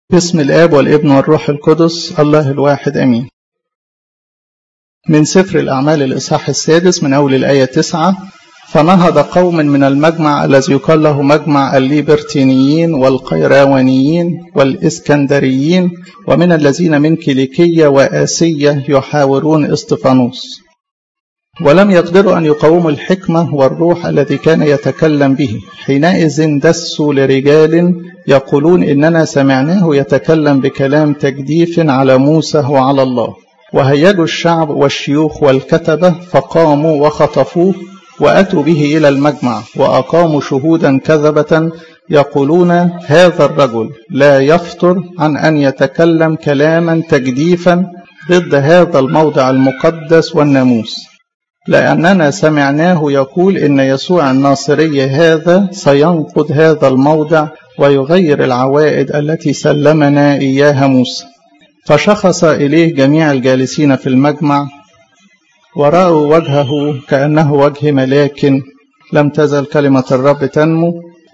باسم الآب والابن والروح القدس الله الواحد أمين من سفر الأعمال الإصحاح السادس من أول الآية تسعة فنهض قوم من المجمع الذي يقال له مجمع الليبرتينيين والقيراونيين والإسكندريين ومن الذين من كيليكية وآسية يحاورون اسطفانوس ولم يقدروا أن يقاوموا الحكمة والروح الذي كان يتكلم به حينئذ دسوا لرجال يقولون إننا سمعناه يتكلم بكلام تجديف على موسى وعلى الله وهيجوا الشعب والشيوخ والكتبة فقاموا وخطفوه وأتوا به إلى المجمع وأقاموا شهودا كذبة يقولون هذا الرجل لا يفطر عن أن يتكلم كلاما تجديفا ضد هذا الموضع المقدس والناموس لأننا سمعناه يقول إن يسوع الناصري هذا سينقض هذا الموضع ويغير العوائد التي سلمنا إياها موسى فشخص إليه جميع الجالسين في المجمع ورأوا وجهه كأنه وجه ملاك لم تزل كلمة الرب تنمو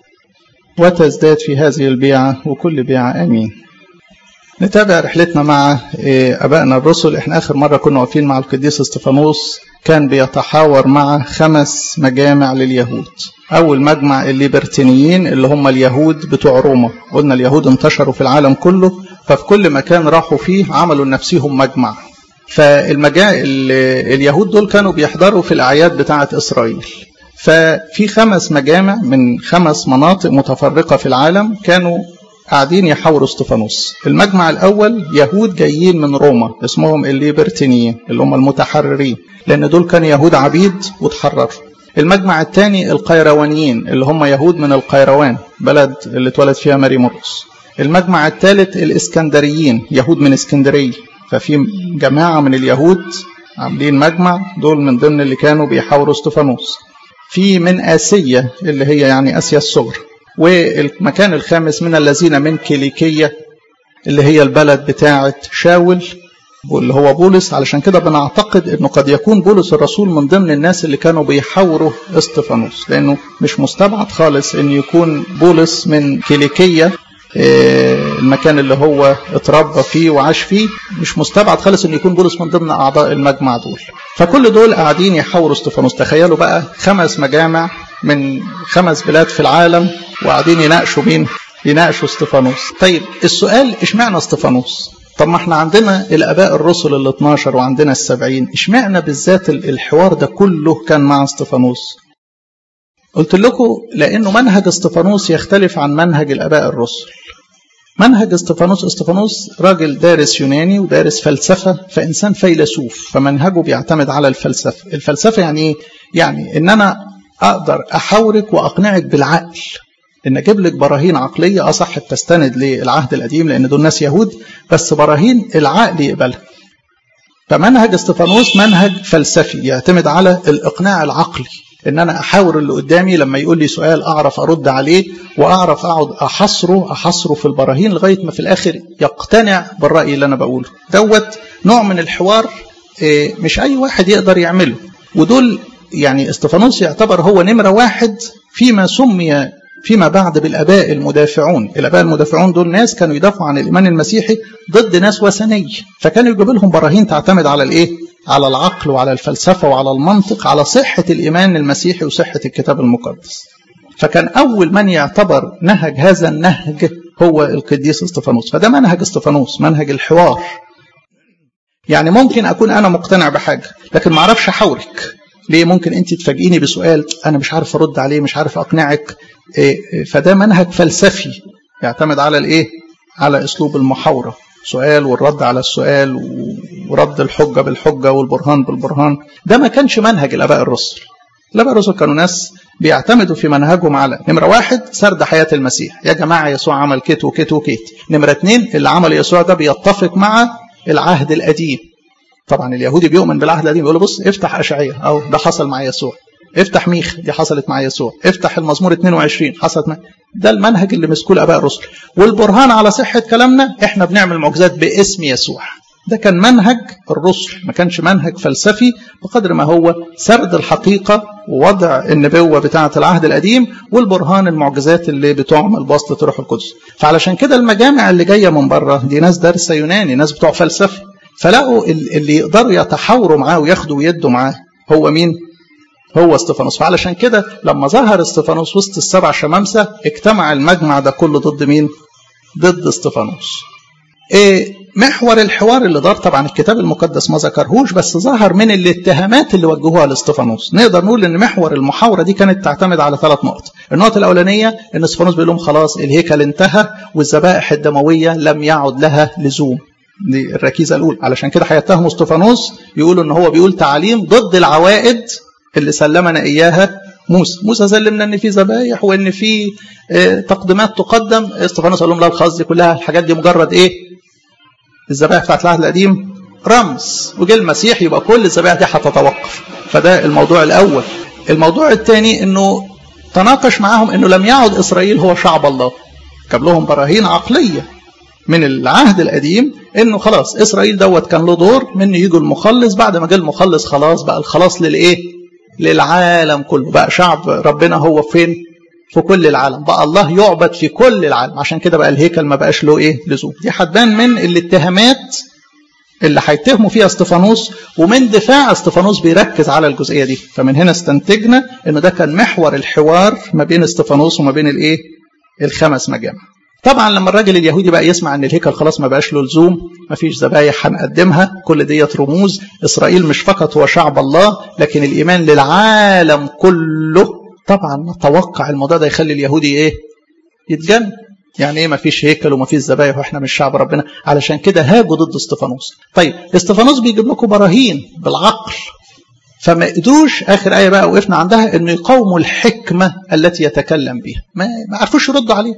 وتزداد في هذه البيعة وكل بيعة أمين نتابع رحلتنا مع أبائنا الرسل احنا آخر مرة كنا واقفين مع القديس استفانوس كان بيتحاور مع خمس مجامع لليهود أول مجمع الليبرتينيين اللي هم اليهود بتوع روما قلنا اليهود انتشروا في العالم كله ففي كل مكان راحوا فيه عملوا لنفسهم مجمع فالمجا اليهود دول كانوا بيحضروا في الأعياد بتاعة إسرائيل ففي خمس مجامع من خمس مناطق متفرقة في العالم كانوا قاعدين يحاوروا استفانوس المجمع الأول يهود جايين من روما اسمهم الليبرتينيين اللي هم المتحررين لأن دول كانوا يهود عبيد وتحرروا المجمع الثاني القيروانيين اللي هم يهود من القيروان بلد اللي اتولد فيها ماري مرقس المجمع الثالث الاسكندريين يهود من اسكندريه ففي جماعه من اليهود عاملين مجمع دول من ضمن اللي كانوا بيحاوروا استفانوس في من اسيا اللي هي يعني اسيا الصغرى والمكان الخامس من الذين من كيليكيه اللي هي البلد بتاعه شاول واللي هو بولس علشان كده بنعتقد انه قد يكون بولس الرسول من ضمن الناس اللي كانوا بيحاوروا استفانوس لانه مش مستبعد خالص ان يكون بولس من كيليكيه المكان اللي هو اتربى فيه وعاش فيه مش مستبعد خالص ان يكون بولس من ضمن اعضاء المجمع دول فكل دول قاعدين يحاوروا استفانوس تخيلوا بقى خمس مجامع من خمس بلاد في العالم وقاعدين يناقشوا مين يناقشوا استفانوس طيب السؤال اشمعنى استفانوس طب ما احنا عندنا الاباء الرسل ال 12 وعندنا السبعين اشمعنى بالذات الحوار ده كله كان مع استفانوس قلت لكم لانه منهج استفانوس يختلف عن منهج الاباء الرسل منهج استفانوس استفانوس راجل دارس يوناني ودارس فلسفه فانسان فيلسوف فمنهجه بيعتمد على الفلسفه الفلسفه يعني ايه يعني ان انا اقدر احاورك واقنعك بالعقل ان اجيب لك براهين عقليه اه صح بتستند للعهد القديم لان دول ناس يهود بس براهين العقل يقبلها فمنهج استفانوس منهج فلسفي يعتمد على الاقناع العقلي ان انا احاور اللي قدامي لما يقول لي سؤال اعرف ارد عليه واعرف اقعد احصره احصره في البراهين لغايه ما في الاخر يقتنع بالراي اللي انا بقوله دوت نوع من الحوار مش اي واحد يقدر يعمله ودول يعني استفانوس يعتبر هو نمره واحد فيما سمي فيما بعد بالاباء المدافعون الاباء المدافعون دول ناس كانوا يدافعوا عن الايمان المسيحي ضد ناس وثنيه فكانوا يجيبوا لهم براهين تعتمد على الايه على العقل وعلى الفلسفه وعلى المنطق على صحه الايمان المسيحي وصحه الكتاب المقدس فكان اول من يعتبر نهج هذا النهج هو القديس استفانوس فده منهج استفانوس منهج الحوار يعني ممكن اكون انا مقتنع بحاجه لكن ما اعرفش احاورك ليه ممكن انت تفاجئيني بسؤال انا مش عارف ارد عليه مش عارف اقنعك فده منهج فلسفي يعتمد على الايه على اسلوب المحاوره سؤال والرد على السؤال ورد الحجه بالحجه والبرهان بالبرهان ده ما كانش منهج الاباء الرسل الاباء الرسل كانوا ناس بيعتمدوا في منهجهم على نمره واحد سرد حياه المسيح يا جماعه يسوع عمل كت وكت وكت نمره اثنين اللي عمل يسوع ده بيتفق مع العهد القديم طبعا اليهودي بيؤمن بالعهد القديم يقول له بص افتح اشعياء او ده حصل مع يسوع افتح ميخ دي حصلت مع يسوع افتح المزمور 22 حصلت مع ده المنهج اللي مسكوه الاباء الرسل والبرهان على صحه كلامنا احنا بنعمل معجزات باسم يسوع ده كان منهج الرسل ما كانش منهج فلسفي بقدر ما هو سرد الحقيقه ووضع النبوة بتاعة العهد القديم والبرهان المعجزات اللي بتعمل بواسطة روح القدس فعلشان كده المجامع اللي جاية من بره دي ناس دارسة يوناني ناس بتوع فلسفة فلقوا اللي يقدروا يتحاوروا معاه وياخدوا ويدوا معاه هو مين؟ هو استفانوس فعلشان كده لما ظهر استفانوس وسط السبع شمامسة اجتمع المجمع ده كله ضد مين؟ ضد استفانوس إيه محور الحوار اللي دار طبعا الكتاب المقدس ما ذكرهوش بس ظهر من الاتهامات اللي وجهوها لاستفانوس نقدر نقول ان محور المحاوره دي كانت تعتمد على ثلاث نقط النقطه الاولانيه ان استفانوس بيقول لهم خلاص الهيكل انتهى والذبائح الدمويه لم يعد لها لزوم دي الركيزه الاولى علشان كده هيتهموا استفانوس يقولوا ان هو بيقول تعاليم ضد العوائد اللي سلمنا اياها موسى موسى سلمنا ان في ذبايح وان في تقديمات تقدم استفانوس قال لهم لا الخلاص دي كلها الحاجات دي مجرد ايه الذبائح بتاعت العهد القديم رمز وجه المسيح يبقى كل الذبائح دي هتتوقف فده الموضوع الاول الموضوع الثاني انه تناقش معاهم انه لم يعد اسرائيل هو شعب الله جاب لهم براهين عقليه من العهد القديم انه خلاص اسرائيل دوت كان له دور من يجوا المخلص بعد ما جه المخلص خلاص بقى الخلاص للايه للعالم كله بقى شعب ربنا هو فين في كل العالم بقى الله يعبد في كل العالم عشان كده بقى الهيكل ما بقاش له ايه لزوم دي هتبان من الاتهامات اللي هيتهموا فيها استفانوس ومن دفاع استفانوس بيركز على الجزئيه دي فمن هنا استنتجنا انه ده كان محور الحوار ما بين استفانوس وما بين الايه الخمس مجامع طبعا لما الراجل اليهودي بقى يسمع ان الهيكل خلاص ما بقاش له لزوم ما فيش ذبايح هنقدمها كل ديت رموز اسرائيل مش فقط هو شعب الله لكن الايمان للعالم كله طبعا نتوقع الموضوع ده يخلي اليهودي ايه يتجن يعني ايه ما فيش هيكل وما فيش ذبايح واحنا مش شعب ربنا علشان كده هاجوا ضد استفانوس طيب استفانوس بيجيب لكم براهين بالعقل فما قدروش اخر ايه بقى وقفنا عندها انه يقاوموا الحكمه التي يتكلم بها ما ما عرفوش يردوا عليه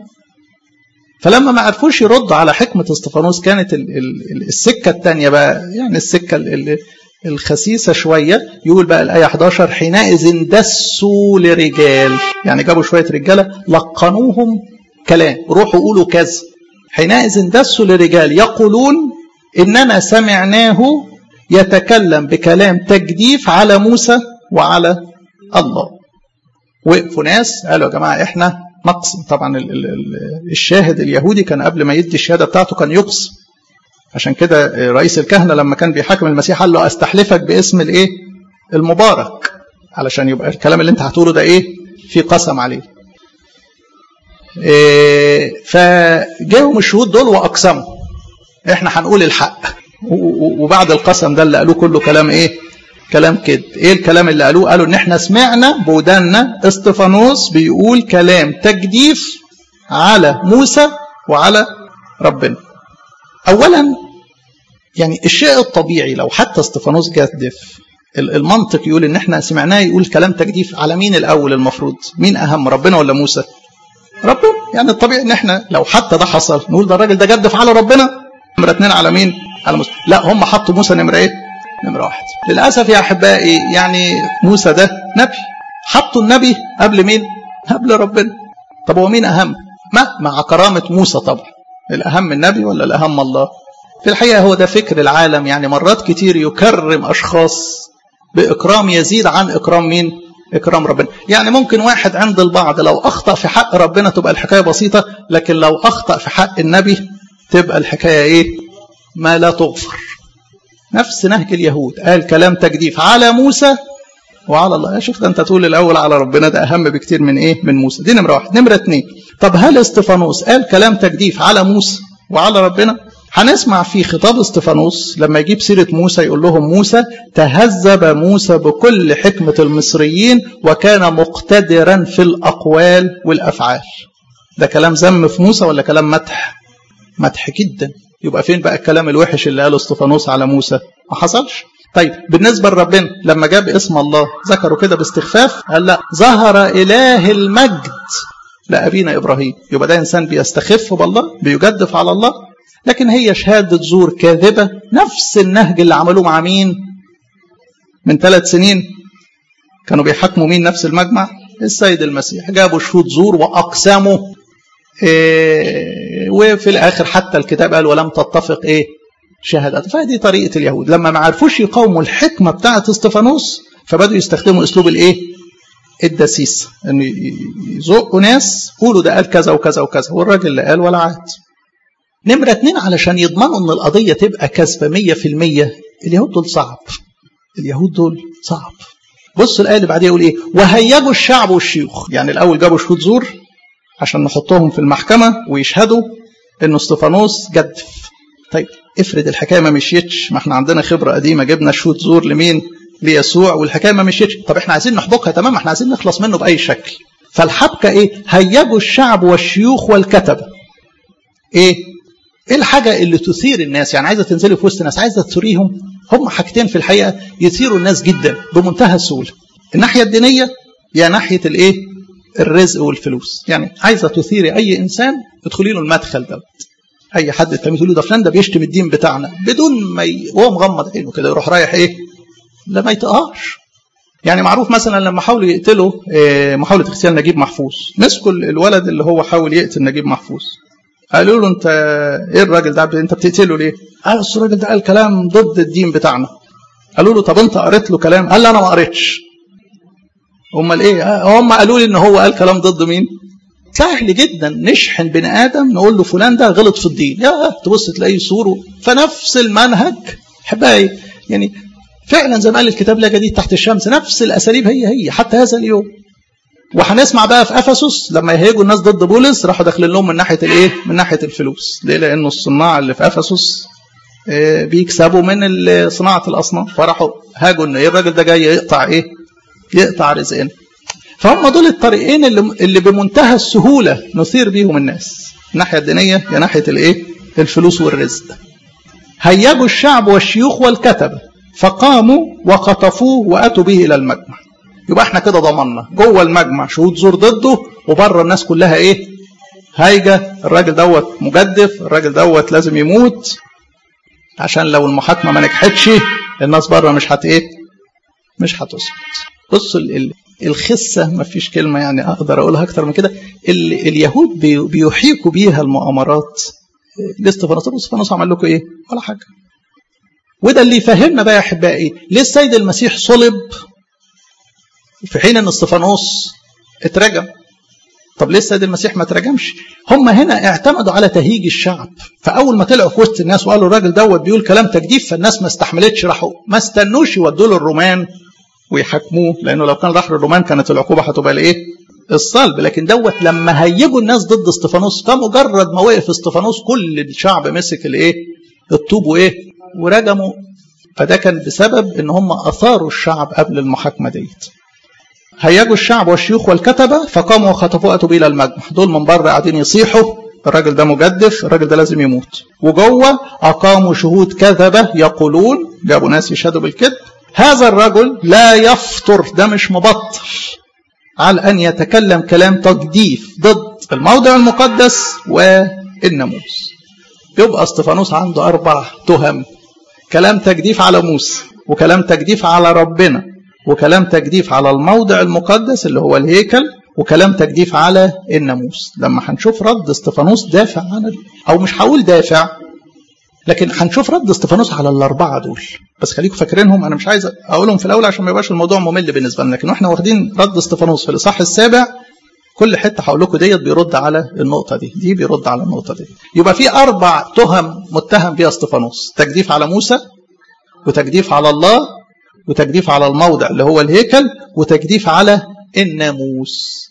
فلما ما عرفوش يردوا على حكمه استفانوس كانت ال ال السكه الثانيه بقى يعني السكه ال الخسيسه شويه يقول بقى الايه 11 حينئذ دسوا لرجال يعني جابوا شويه رجاله لقنوهم كلام روحوا قولوا كذا حينئذ دسوا لرجال يقولون اننا سمعناه يتكلم بكلام تجديف على موسى وعلى الله وقفوا ناس قالوا يا جماعه احنا نقسم طبعا ال ال ال الشاهد اليهودي كان قبل ما يدي الشهاده بتاعته كان يقسم عشان كده رئيس الكهنه لما كان بيحاكم المسيح قال له استحلفك باسم الايه المبارك علشان يبقى الكلام اللي انت هتقوله ده ايه في قسم عليه إيه فجاهم الشهود دول واقسموا احنا هنقول الحق وبعد القسم ده اللي قالوه كله كلام ايه كلام كده ايه الكلام اللي قالوه قالوا ان احنا سمعنا بودنا استفانوس بيقول كلام تجديف على موسى وعلى ربنا اولا يعني الشيء الطبيعي لو حتى استفانوس جدف المنطق يقول ان احنا سمعناه يقول كلام تجديف على مين الاول المفروض مين اهم ربنا ولا موسى ربنا يعني الطبيعي ان احنا لو حتى ده حصل نقول ده الراجل ده جدف على ربنا نمره اثنين على مين على موسى لا هم حطوا موسى نمره ايه نمره واحد للاسف يا احبائي يعني موسى ده نبي حطوا النبي قبل مين قبل ربنا طب هو مين اهم ما مع كرامه موسى طبعا الاهم النبي ولا الاهم الله في الحقيقه هو ده فكر العالم يعني مرات كتير يكرم اشخاص باكرام يزيد عن اكرام مين اكرام ربنا يعني ممكن واحد عند البعض لو اخطا في حق ربنا تبقى الحكايه بسيطه لكن لو اخطا في حق النبي تبقى الحكايه ايه ما لا تغفر نفس نهج اليهود قال كلام تجديف على موسى وعلى الله شوف ده انت تقول الاول على ربنا ده اهم بكتير من ايه من موسى دي نمره واحد نمره اتنين طب هل استفانوس قال كلام تجديف على موسى وعلى ربنا هنسمع في خطاب استفانوس لما يجيب سيرة موسى يقول لهم موسى تهذب موسى بكل حكمة المصريين وكان مقتدرا في الأقوال والأفعال ده كلام ذم في موسى ولا كلام مدح مدح جدا يبقى فين بقى الكلام الوحش اللي قاله استفانوس على موسى ما حصلش طيب بالنسبة لربنا لما جاب اسم الله ذكروا كده باستخفاف قال لا ظهر إله المجد لأبينا إبراهيم يبقى ده إنسان بيستخف بالله بيجدف على الله لكن هي شهادة زور كاذبة نفس النهج اللي عملوه مع مين من ثلاث سنين كانوا بيحاكموا مين نفس المجمع السيد المسيح جابوا شهود زور وأقسموا إيه وفي الآخر حتى الكتاب قال ولم تتفق إيه شهادات فهذه طريقة اليهود لما ما عرفوش يقاوموا الحكمة بتاعة استفانوس فبدأوا يستخدموا أسلوب الإيه الدسيسة انه يزقوا ناس قولوا ده قال كذا وكذا وكذا والراجل اللي قال ولا عاد نمرة اتنين علشان يضمنوا ان القضية تبقى كسبة مية في المية اليهود دول صعب اليهود دول صعب بص الآية اللي بعديها يقول ايه وهيجوا الشعب والشيوخ يعني الأول جابوا شهود زور عشان نحطهم في المحكمة ويشهدوا انه استفانوس جدف طيب افرض الحكايه ما مشيتش ما احنا عندنا خبره قديمه جبنا شهود زور لمين ليسوع والحكايه ما مشيتش طب احنا عايزين نحبكها تمام احنا عايزين نخلص منه باي شكل فالحبكه ايه هيجوا الشعب والشيوخ والكتبه ايه ايه الحاجه اللي تثير الناس يعني عايزه تنزلي في وسط الناس عايزه تثيريهم هم حاجتين في الحقيقه يثيروا الناس جدا بمنتهى السهوله الناحيه الدينيه يا ناحيه الايه الرزق والفلوس يعني عايزه تثيري اي انسان ادخلي له المدخل دوت اي حد تاني تقول له ده فلان ده بيشتم الدين بتاعنا بدون ما ي... وهو مغمض عينه كده يروح رايح ايه لا ما يطقهاش يعني معروف مثلا لما حاولوا يقتلوا إيه محاوله اغتيال نجيب محفوظ مسكوا الولد اللي هو حاول يقتل نجيب محفوظ قالوا له انت ايه الراجل ده انت بتقتله ليه؟ قال اصل الراجل ده قال كلام ضد الدين بتاعنا قالوا له طب انت قريت له كلام؟ قال لا انا ما قريتش امال ايه؟ هم قالوا لي ان هو قال كلام ضد مين؟ سهل جدا نشحن بني ادم نقول له فلان ده غلط في الدين يا تبص تلاقيه صوره فنفس المنهج احبائي يعني فعلا زي ما قال الكتاب لا جديد تحت الشمس نفس الاساليب هي هي حتى هذا اليوم وهنسمع بقى في افسس لما يهيجوا الناس ضد بولس راحوا داخلين لهم من ناحيه الايه؟ من ناحيه الفلوس ليه؟ لانه الصناع اللي في افسس بيكسبوا من صناعه الاصنام فراحوا هاجوا ان ايه الراجل ده جاي يقطع ايه؟ يقطع رزقنا فهم دول الطريقين اللي, اللي بمنتهى السهولة نثير بيهم الناس الناحية الدينية يا ناحية الايه الفلوس والرزق هيجوا الشعب والشيوخ والكتبة فقاموا وخطفوه وأتوا به إلى المجمع يبقى احنا كده ضمننا جوه المجمع شهود زور ضده وبره الناس كلها ايه هايجة الراجل دوت مجدف الراجل دوت لازم يموت عشان لو المحاكمة ما نجحتش الناس بره مش هت ايه مش هتثبت بصوا الخسة ما فيش كلمة يعني أقدر أقولها أكتر من كده اليهود بيحيكوا بيها المؤامرات لاستفانوس طب استفانوس عمل لكم إيه؟ ولا حاجة وده اللي يفهمنا بقى يا أحبائي ليه السيد المسيح صلب في حين أن استفانوس اترجم طب ليه السيد المسيح ما ترجمش هم هنا اعتمدوا على تهيج الشعب فاول ما طلعوا في وسط الناس وقالوا الراجل دوت بيقول كلام تجديف فالناس ما استحملتش راحوا ما استنوش يودوا له الرومان ويحاكموه لانه لو كان راح للرومان كانت العقوبه هتبقى الايه؟ الصلب لكن دوت لما هيجوا الناس ضد استفانوس فمجرد ما وقف استفانوس كل الشعب مسك الايه؟ الطوب وايه؟ ورجموا فده كان بسبب ان هم اثاروا الشعب قبل المحاكمه ديت. هيجوا الشعب والشيوخ والكتبه فقاموا وخطفوا اتوا الى المجمع دول من بره قاعدين يصيحوا الراجل ده مجدف الراجل ده لازم يموت وجوه اقاموا شهود كذبه يقولون جابوا ناس يشهدوا بالكذب هذا الرجل لا يفطر ده مش مبطل على أن يتكلم كلام تجديف ضد الموضع المقدس والناموس يبقى استفانوس عنده أربع تهم كلام تجديف على موسى وكلام تجديف على ربنا وكلام تجديف على الموضع المقدس اللي هو الهيكل وكلام تجديف على الناموس لما هنشوف رد استفانوس دافع عن او مش هقول دافع لكن هنشوف رد استفانوس على الاربعه دول بس خليكم فاكرينهم انا مش عايز اقولهم في الاول عشان ما يبقاش الموضوع ممل بالنسبه لنا لكن احنا واخدين رد استفانوس في الاصحاح السابع كل حته هقول لكم ديت بيرد على النقطه دي دي بيرد على النقطه دي يبقى في اربع تهم متهم بيها استفانوس تجديف على موسى وتجديف على الله وتجديف على الموضع اللي هو الهيكل وتجديف على الناموس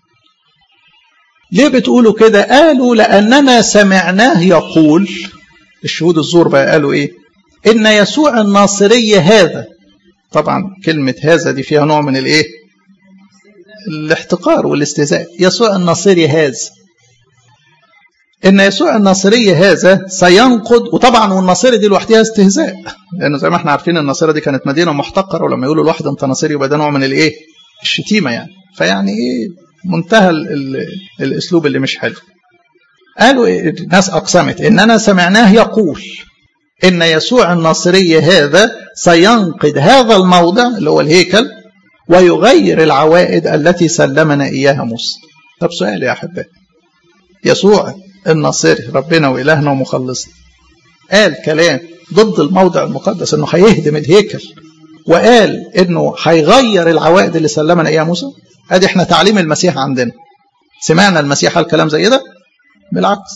ليه بتقولوا كده قالوا لأننا سمعناه يقول الشهود الزور بقى قالوا ايه ان يسوع الناصري هذا طبعا كلمة هذا دي فيها نوع من الايه الاحتقار والاستهزاء يسوع الناصري هذا ان يسوع الناصري هذا سينقض وطبعا والناصري دي لوحدها استهزاء لانه زي ما احنا عارفين الناصره دي كانت مدينه محتقره ولما يقولوا لواحد انت ناصري يبقى ده نوع من الايه الشتيمه يعني فيعني ايه منتهى ال ال الاسلوب اللي مش حلو قالوا الناس أقسمت إننا سمعناه يقول إن يسوع الناصري هذا سينقذ هذا الموضع اللي هو الهيكل ويغير العوائد التي سلمنا إياها موسى طب سؤال يا أحبائي يسوع الناصري ربنا وإلهنا ومخلصنا قال كلام ضد الموضع المقدس إنه هيهدم الهيكل وقال انه هيغير العوائد اللي سلمنا اياها موسى ادي احنا تعليم المسيح عندنا سمعنا المسيح قال كلام زي ده بالعكس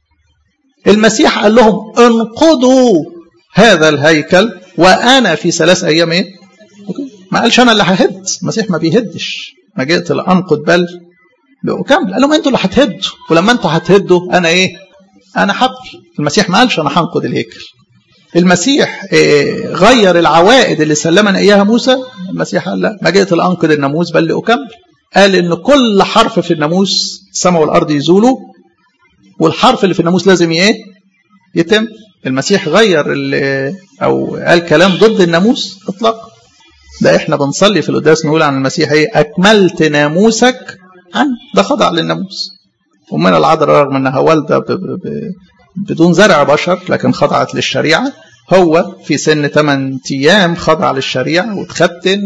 المسيح قال لهم انقضوا هذا الهيكل وانا في ثلاث ايام ايه ما قالش انا اللي ههد المسيح ما بيهدش ما جئت لانقض بل لاكمل قال لهم انتوا اللي هتهدوا ولما انتوا هتهدوا انا ايه انا هبني المسيح ما قالش انا هنقض الهيكل المسيح غير العوائد اللي سلمنا اياها موسى المسيح قال لا ما جئت لانقض الناموس بل لاكمل قال ان كل حرف في الناموس السماء والارض يزولوا والحرف اللي في الناموس لازم ايه يتم المسيح غير او قال كلام ضد الناموس اطلاقا ده احنا بنصلي في القداس نقول عن المسيح ايه اكملت ناموسك عن ده خضع للناموس ومن العذراء رغم انها والده ب ب ب بدون زرع بشر لكن خضعت للشريعه هو في سن 8 ايام خضع للشريعه واتختن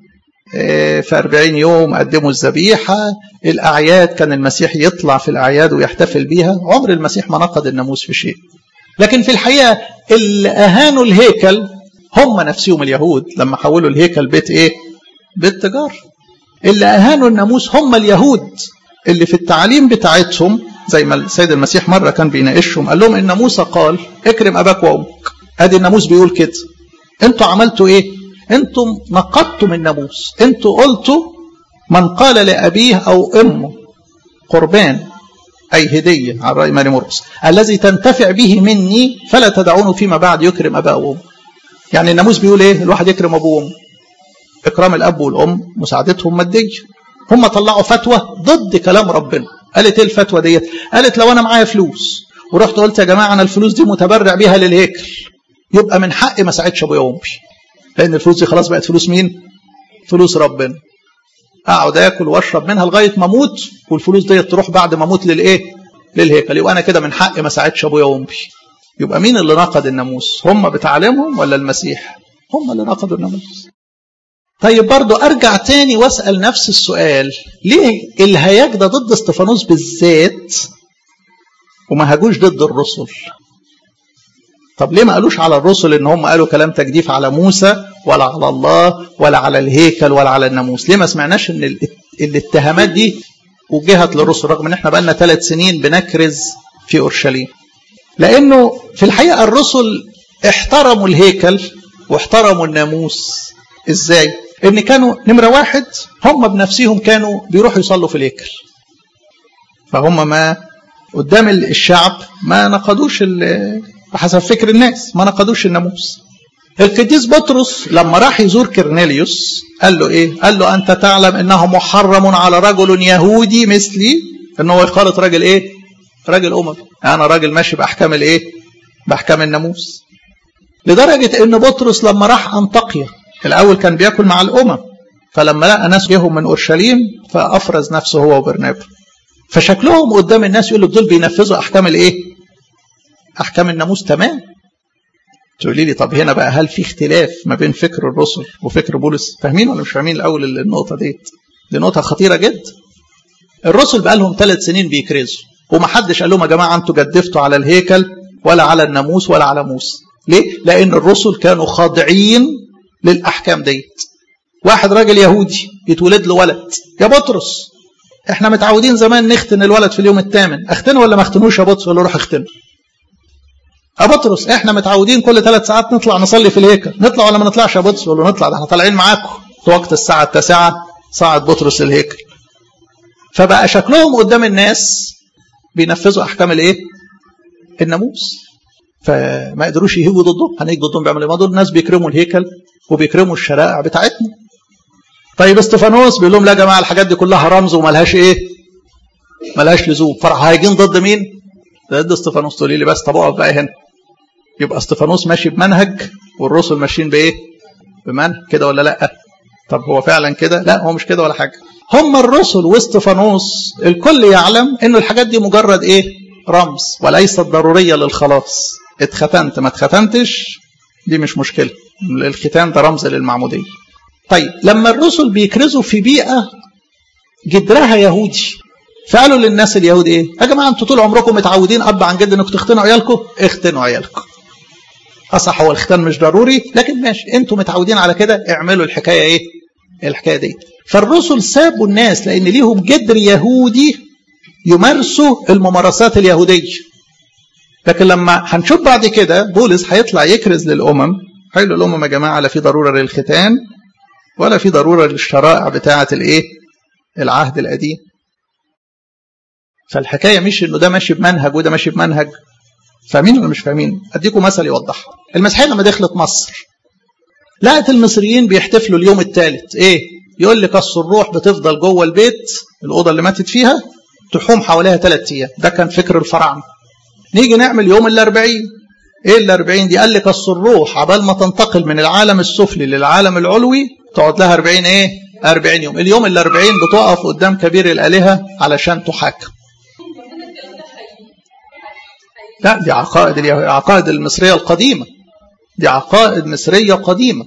في 40 يوم قدموا الذبيحة الأعياد كان المسيح يطلع في الأعياد ويحتفل بيها عمر المسيح ما نقض الناموس في شيء لكن في الحقيقة اللي أهانوا الهيكل هم نفسهم اليهود لما حولوا الهيكل بيت إيه بيت تجار اللي أهانوا الناموس هم اليهود اللي في التعليم بتاعتهم زي ما السيد المسيح مرة كان بيناقشهم قال لهم إن موسى قال اكرم أباك وأمك أدي الناموس بيقول كده أنتوا عملتوا إيه انتم نقضتم الناموس انتوا قلتوا من قال لأبيه أو أمه قربان أي هدية على رأي ماري مرقس الذي تنتفع به مني فلا تدعونه فيما بعد يكرم أباه وأمه يعني الناموس بيقول إيه الواحد يكرم أبوه وأمه إكرام الأب والأم مساعدتهم مادية هم طلعوا فتوى ضد كلام ربنا قالت إيه الفتوى ديت قالت لو أنا معايا فلوس ورحت قلت يا جماعة أنا الفلوس دي متبرع بيها للهيكل يبقى من حقي ما ساعدش أبويا وأمي لان الفلوس دي خلاص بقت فلوس مين فلوس ربنا اقعد اكل واشرب منها لغايه ما اموت والفلوس دي تروح بعد ما اموت للايه للهيكل يبقى انا كده من حقي ما ساعدش ابويا وامي يبقى مين اللي نقض الناموس هم بتعليمهم ولا المسيح هم اللي نقضوا الناموس طيب برضو ارجع تاني واسال نفس السؤال ليه الهياج ده ضد استفانوس بالذات وما هاجوش ضد الرسل طب ليه ما قالوش على الرسل ان هم قالوا كلام تجديف على موسى ولا على الله ولا على الهيكل ولا على الناموس ليه ما سمعناش ان الاتهامات دي وجهت للرسل رغم ان احنا بقالنا ثلاث سنين بنكرز في اورشليم لانه في الحقيقه الرسل احترموا الهيكل واحترموا الناموس ازاي ان كانوا نمره واحد هم بنفسهم كانوا بيروحوا يصلوا في الهيكل فهم ما قدام الشعب ما نقضوش بحسب فكر الناس ما نقضوش الناموس القديس بطرس لما راح يزور كرنيليوس قال له ايه قال له انت تعلم انه محرم على رجل يهودي مثلي ان هو يخالط راجل ايه راجل امم انا راجل ماشي باحكام الايه باحكام الناموس لدرجه ان بطرس لما راح انطاكيا الاول كان بياكل مع الامم فلما لقى ناس جيهم من اورشليم فافرز نفسه هو وبرنابا فشكلهم قدام الناس يقول لك دول بينفذوا احكام الايه احكام الناموس تمام تقولي لي طب هنا بقى هل في اختلاف ما بين فكر الرسل وفكر بولس فاهمين ولا مش فاهمين الاول النقطه ديت دي نقطه خطيره جدا الرسل بقى لهم ثلاث سنين بيكرزوا ومحدش قال لهم يا جماعه انتوا جدفتوا على الهيكل ولا على الناموس ولا على موسى ليه لان الرسل كانوا خاضعين للاحكام ديت واحد راجل يهودي يتولد له ولد يا بطرس احنا متعودين زمان نختن الولد في اليوم الثامن اختنه ولا ما اختنوش يا بطرس ولا روح اختنه يا بطرس احنا متعودين كل ثلاث ساعات نطلع نصلي في الهيكل نطلع ولا ما نطلعش يا بطرس ولا نطلع ده احنا طالعين معاكم في وقت الساعه التاسعه صعد بطرس الهيكل فبقى شكلهم قدام الناس بينفذوا احكام الايه الناموس فما قدروش يهيجوا ضدهم هنيجي ضدهم بيعملوا ما دول الناس بيكرموا الهيكل وبيكرموا الشرائع بتاعتنا طيب استفانوس بيقول لهم لا يا جماعه الحاجات دي كلها رمز وملهاش ايه ملهاش لزوم فراح هايجين ضد مين ضد استفانوس تقولي لي بس طب اقف بقى هنا يبقى استفانوس ماشي بمنهج والرسل ماشيين بايه بمنهج كده ولا لا طب هو فعلا كده لا هو مش كده ولا حاجه هم الرسل واستفانوس الكل يعلم انه الحاجات دي مجرد ايه رمز وليست ضروريه للخلاص اتختنت ما اتختنتش دي مش مشكله الختان ده رمز للمعموديه طيب لما الرسل بيكرزوا في بيئه جدرها يهودي فقالوا للناس اليهود ايه يا جماعه انتوا طول عمركم متعودين اب عن جد انكم تختنوا عيالكم اختنوا عيالكم اصح هو الختان مش ضروري لكن ماشي انتوا متعودين على كده اعملوا الحكايه ايه الحكايه دي فالرسل سابوا الناس لان ليهم جدر يهودي يمارسوا الممارسات اليهوديه لكن لما هنشوف بعد كده بولس هيطلع يكرز للامم حلو الامم يا جماعه لا في ضروره للختان ولا في ضروره للشرائع بتاعه الايه العهد القديم فالحكايه مش انه ده ماشي بمنهج وده ماشي بمنهج فاهمين ولا مش فاهمين اديكم مثل يوضحها المسيحيه لما دخلت مصر لقت المصريين بيحتفلوا اليوم الثالث ايه يقول لك اصل الروح بتفضل جوه البيت الاوضه اللي ماتت فيها تحوم حواليها ثلاث ايام ده كان فكر الفراعنه نيجي نعمل يوم الاربعين ايه الاربعين دي قال لك اصل الروح عبال ما تنتقل من العالم السفلي للعالم العلوي تقعد لها 40 ايه 40 يوم اليوم الاربعين بتقف قدام كبير الالهه علشان تحاكم لا دي عقائد العقائد المصريه القديمه دي عقائد مصريه قديمه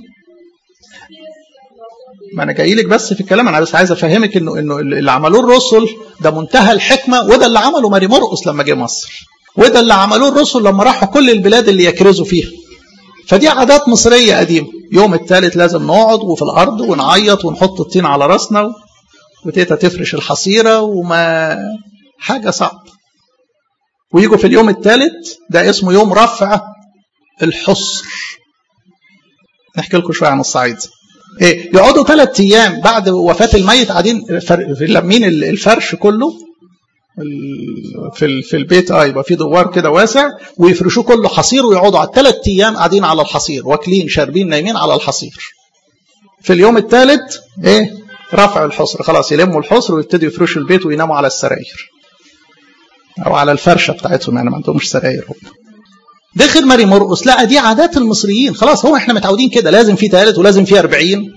ما انا جاي لك بس في الكلام انا بس عايز افهمك انه انه اللي عملوه الرسل ده منتهى الحكمه وده اللي عمله ماري مرقس لما جه مصر وده اللي عملوه الرسل لما راحوا كل البلاد اللي يكرزوا فيها فدي عادات مصريه قديمه يوم الثالث لازم نقعد وفي الارض ونعيط ونحط الطين على راسنا وتيتا تفرش الحصيره وما حاجه صعب ويجوا في اليوم الثالث ده اسمه يوم رفع الحصر نحكي لكم شويه عن الصعيد ايه يقعدوا ثلاث ايام بعد وفاه الميت قاعدين لمين الفرش كله في في البيت اه يبقى في دوار كده واسع ويفرشوه كله حصير ويقعدوا على الثلاث ايام قاعدين على الحصير واكلين شاربين نايمين على الحصير في اليوم الثالث ايه رفع الحصر خلاص يلموا الحصر ويبتدوا يفرشوا البيت ويناموا على السراير او على الفرشه بتاعتهم يعني ما عندهمش سراير هم دخل ماري مرقس لقى دي عادات المصريين خلاص هو احنا متعودين كده لازم في ثالث ولازم في 40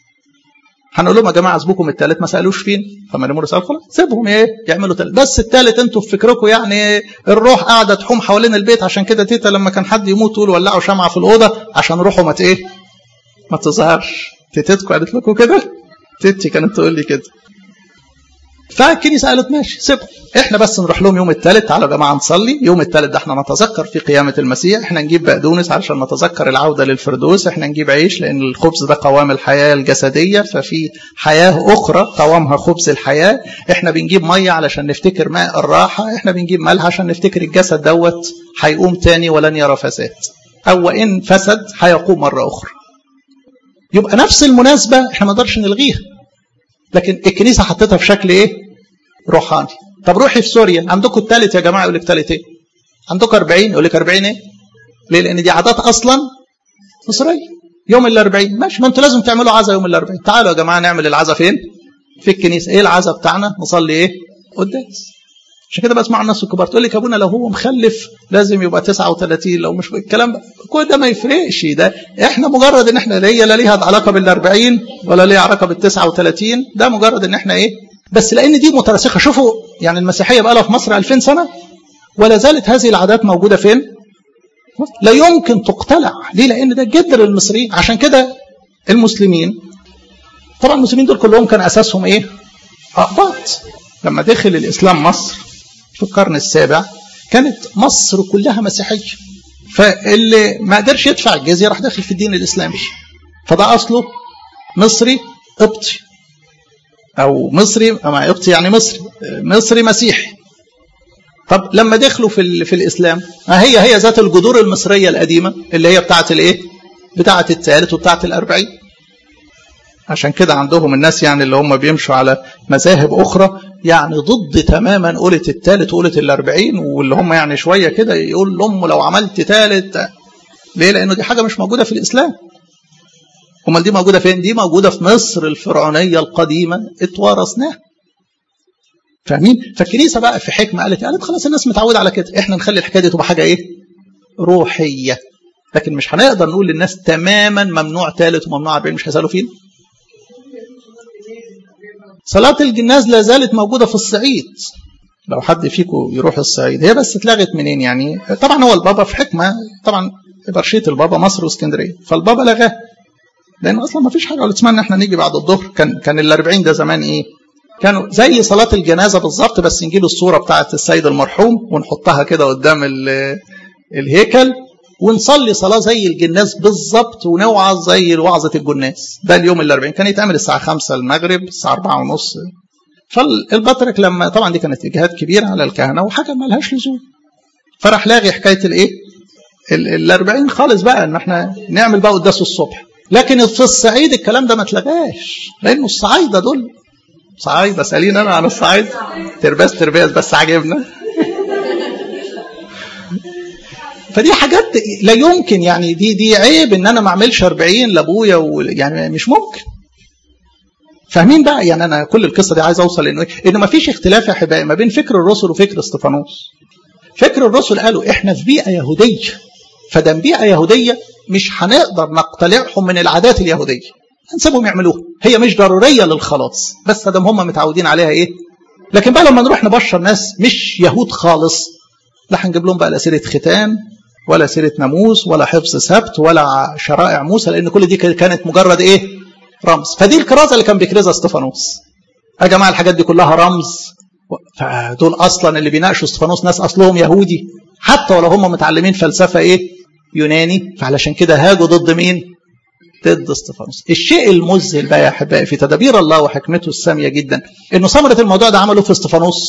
هنقول لهم يا جماعه اسبوكم الثالث ما سالوش فين فماري مرقس قال خلاص سيبهم ايه يعملوا ثالث بس الثالث انتوا في فكركم يعني الروح قاعده تحوم حوالين البيت عشان كده تيتا لما كان حد يموت تقول ولعوا شمعه في الاوضه عشان روحه ما ايه ما تظهرش تيتتكم قالت لكم كده تيتي كانت تقول لي كده فالكنيسه قالت ماشي سيبهم احنا بس نروح لهم يوم الثالث تعالوا يا جماعه نصلي يوم الثالث ده احنا نتذكر في قيامه المسيح احنا نجيب بقدونس علشان نتذكر العوده للفردوس احنا نجيب عيش لان الخبز ده قوام الحياه الجسديه ففي حياه اخرى قوامها خبز الحياه احنا بنجيب ميه علشان نفتكر ماء الراحه احنا بنجيب ملح عشان نفتكر الجسد دوت هيقوم تاني ولن يرى فساد او وان فسد هيقوم مره اخرى يبقى نفس المناسبه احنا ما نقدرش نلغيها لكن الكنيسه حطيتها في شكل ايه روحاني طب روحي في سوريا عندكم الثالث يا جماعه يقول لك ثالث ايه عندكم 40 يقول لك 40 ايه ليه لان دي عادات اصلا مصريه يوم ال 40 ماشي ما انتوا لازم تعملوا عزا يوم ال 40 تعالوا يا جماعه نعمل العزا فين في الكنيسه ايه العزا بتاعنا نصلي ايه قداس عشان كده بسمع الناس الكبار تقول لك ابونا لو هو مخلف لازم يبقى 39 لو مش الكلام كل ده ما يفرقش ده احنا مجرد ان احنا هي لا ليها علاقه بال 40 ولا ليها علاقه بال 39 ده مجرد ان احنا ايه بس لان دي مترسخه شوفوا يعني المسيحيه بقى لها في مصر 2000 سنه ولا زالت هذه العادات موجوده فين؟ لا يمكن تقتلع ليه؟ لان ده جذر المصريين عشان كده المسلمين طبعا المسلمين دول كلهم كان اساسهم ايه؟ اقباط لما دخل الاسلام مصر في القرن السابع كانت مصر كلها مسيحيه فاللي ما قدرش يدفع الجزيه راح داخل في الدين الاسلامي فده اصله مصري قبطي او مصري مع قبطي يعني مصري مصري مسيحي طب لما دخلوا في في الاسلام هي هي ذات الجذور المصريه القديمه اللي هي بتاعه الايه بتاعه الثالث وبتاعه الأربعين عشان كده عندهم الناس يعني اللي هم بيمشوا على مذاهب اخرى يعني ضد تماما قولة الثالث وقولة الأربعين واللي هم يعني شويه كده يقول لهم لو عملت ثالث ليه لانه دي حاجه مش موجوده في الاسلام امال دي موجوده فين دي موجوده في مصر الفرعونيه القديمه اتوارثناها فاهمين فالكنيسه بقى في حكمه قالت قالت خلاص الناس متعوده على كده احنا نخلي الحكايه دي تبقى حاجه ايه روحيه لكن مش هنقدر نقول للناس تماما ممنوع ثالث وممنوع 40 مش هيسالوا فين صلاة الجناز لا زالت موجودة في الصعيد لو حد فيكم يروح الصعيد هي بس اتلغت منين يعني طبعا هو البابا في حكمة طبعا برشية البابا مصر واسكندرية فالبابا لغاه لان اصلا ما فيش حاجه اسمها ان احنا نيجي بعد الظهر كان كان ال 40 ده زمان ايه كانوا زي صلاه الجنازه بالظبط بس نجيب الصوره بتاعه السيد المرحوم ونحطها كده قدام الهيكل ونصلي صلاه زي الجناس بالظبط ونوعظ زي وعظه الجناس ده اليوم الأربعين كان يتعمل الساعه 5 المغرب الساعه 4 ونص فالبطرك لما طبعا دي كانت اجهاد كبير على الكهنه وحاجه ما لهاش لزوم فراح لاغي حكايه الايه الأربعين خالص بقى ان احنا نعمل بقى قداس الصبح لكن في الصعيد الكلام ده ما اتلغاش لانه الصعايده دول صعايده سالين انا عن الصعيد ترباس ترباس بس عجبنا فدي حاجات لا يمكن يعني دي دي عيب ان انا ما اعملش 40 لابويا يعني مش ممكن فاهمين بقى يعني انا كل القصه دي عايز اوصل انه انه ما فيش اختلاف يا احبائي ما بين فكر الرسل وفكر استفانوس فكر الرسل قالوا احنا في بيئه يهوديه فدام بيئه يهوديه مش هنقدر نقتلعهم من العادات اليهوديه هنسيبهم يعملوها هي مش ضروريه للخلاص بس دام هم متعودين عليها ايه لكن بقى لما نروح نبشر ناس مش يهود خالص لا هنجيب لهم بقى لا سيره ختان ولا سيره ناموس ولا حفظ سبت ولا شرائع موسى لان كل دي كانت مجرد ايه رمز فدي الكرازه اللي كان بيكرزها استفانوس يا جماعه الحاجات دي كلها رمز فدول اصلا اللي بيناقشوا استفانوس ناس اصلهم يهودي حتى ولو هم متعلمين فلسفه ايه يوناني فعلشان كده هاجوا ضد مين ضد استفانوس الشيء المذهل بقى يا احبائي في تدابير الله وحكمته الساميه جدا انه ثمره الموضوع ده عملوا في استفانوس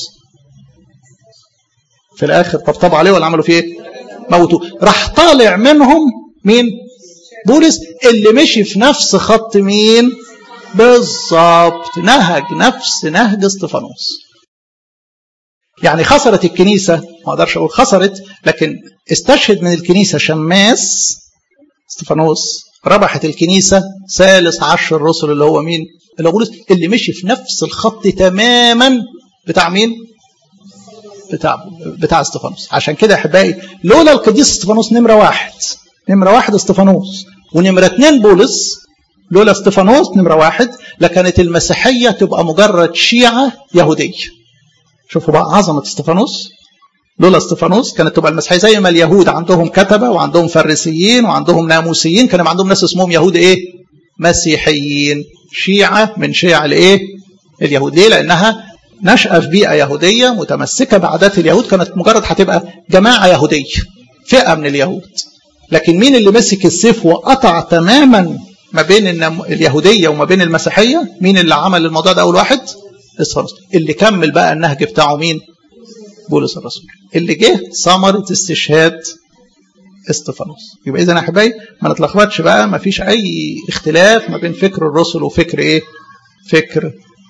في الاخر طبطبوا عليه ولا عملوا فيه ايه موتوا راح طالع منهم مين بولس اللي مشي في نفس خط مين بالظبط نهج نفس نهج استفانوس يعني خسرت الكنيسة ما اقدرش اقول خسرت لكن استشهد من الكنيسة شماس استفانوس ربحت الكنيسة ثالث عشر الرسل اللي هو مين اللي هو بولس اللي مشي في نفس الخط تماما بتاع مين بتاع بتاع استفانوس عشان كده يا احبائي لولا القديس استفانوس نمرة واحد نمرة واحد استفانوس ونمرة اتنين بولس لولا استفانوس نمرة واحد لكانت المسيحية تبقى مجرد شيعة يهودية شوفوا بقى عظمة استفانوس لولا استفانوس كانت تبقى المسيحية زي ما اليهود عندهم كتبة وعندهم فريسيين وعندهم ناموسيين كان عندهم ناس اسمهم يهود ايه مسيحيين شيعة من شيع الايه اليهود ليه لانها نشأة في بيئة يهودية متمسكة بعادات اليهود كانت مجرد هتبقى جماعة يهودية فئة من اليهود لكن مين اللي مسك السيف وقطع تماما ما بين اليهودية وما بين المسيحية مين اللي عمل الموضوع ده أول واحد استفانوس اللي كمل بقى النهج بتاعه مين بولس الرسول اللي جه ثمرة استشهاد استفانوس يبقى إذا يا أحبائي ما نتلخبطش بقى ما فيش أي اختلاف ما بين فكر الرسل وفكر إيه فكر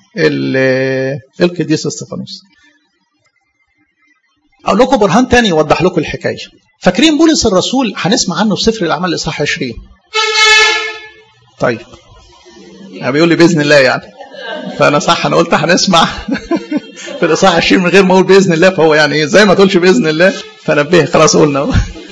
القديس استفانوس أقول لكم برهان تاني يوضح لكم الحكاية فاكرين بولس الرسول هنسمع عنه في سفر الأعمال الإصحاح 20 طيب يعني بيقول لي بإذن الله يعني فأنا صح أنا قلت هنسمع في الإصحاح 20 من غير ما أقول بإذن الله فهو يعني زي ما تقولش بإذن الله فنبه خلاص قلنا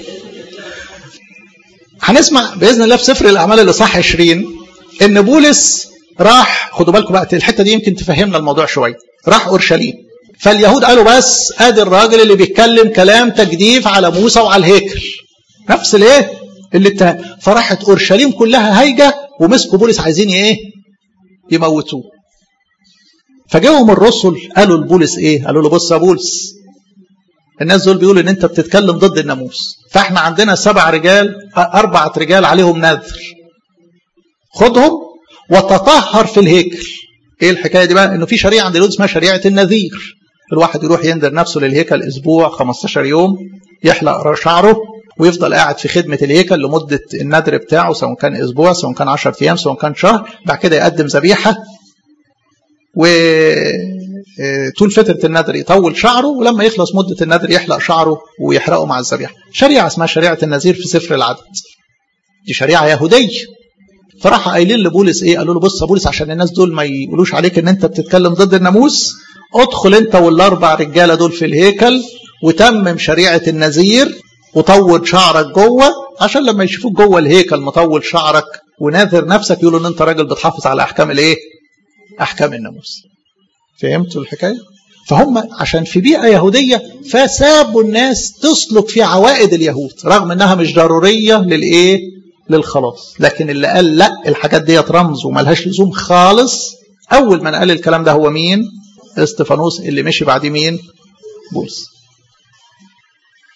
هنسمع بإذن الله في سفر الأعمال الإصحاح 20 إن بولس راح خدوا بالكم بقى الحتة دي يمكن تفهمنا الموضوع شوية راح أورشليم فاليهود قالوا بس ادي الراجل اللي بيتكلم كلام تجديف على موسى وعلى الهيكل نفس الايه الاتهام فراحت اورشليم كلها هايجه ومسكوا بولس عايزين ايه يموتوه فجاهم الرسل قالوا لبولس ايه قالوا له بص يا بولس الناس دول بيقولوا ان انت بتتكلم ضد الناموس فاحنا عندنا سبع رجال اربعه رجال عليهم نذر خدهم وتطهر في الهيكل ايه الحكايه دي بقى انه في شريعه عند اليهود اسمها شريعه النذير الواحد يروح ينذر نفسه للهيكل اسبوع 15 يوم يحلق شعره ويفضل قاعد في خدمة الهيكل لمدة النذر بتاعه سواء كان أسبوع سواء كان 10 أيام سواء كان شهر بعد كده يقدم ذبيحة و طول فترة النذر يطول شعره ولما يخلص مدة النذر يحلق شعره ويحرقه مع الذبيحة شريعة اسمها شريعة النذير في سفر العدد دي شريعة يهودية فراح قايلين لبولس ايه قالوا له بص يا بولس عشان الناس دول ما يقولوش عليك ان انت بتتكلم ضد الناموس ادخل انت والاربع رجاله دول في الهيكل وتمم شريعه النذير وطول شعرك جوه عشان لما يشوفوك جوه الهيكل مطول شعرك وناذر نفسك يقولوا ان انت راجل بتحافظ على احكام الايه؟ احكام الناموس. فهمتوا الحكايه؟ فهم عشان في بيئه يهوديه فسابوا الناس تسلك في عوائد اليهود رغم انها مش ضروريه للايه؟ للخلاص لكن اللي قال لا الحاجات ديت رمز وملهاش لزوم خالص اول من قال الكلام ده هو مين استفانوس اللي مشي بعد مين بولس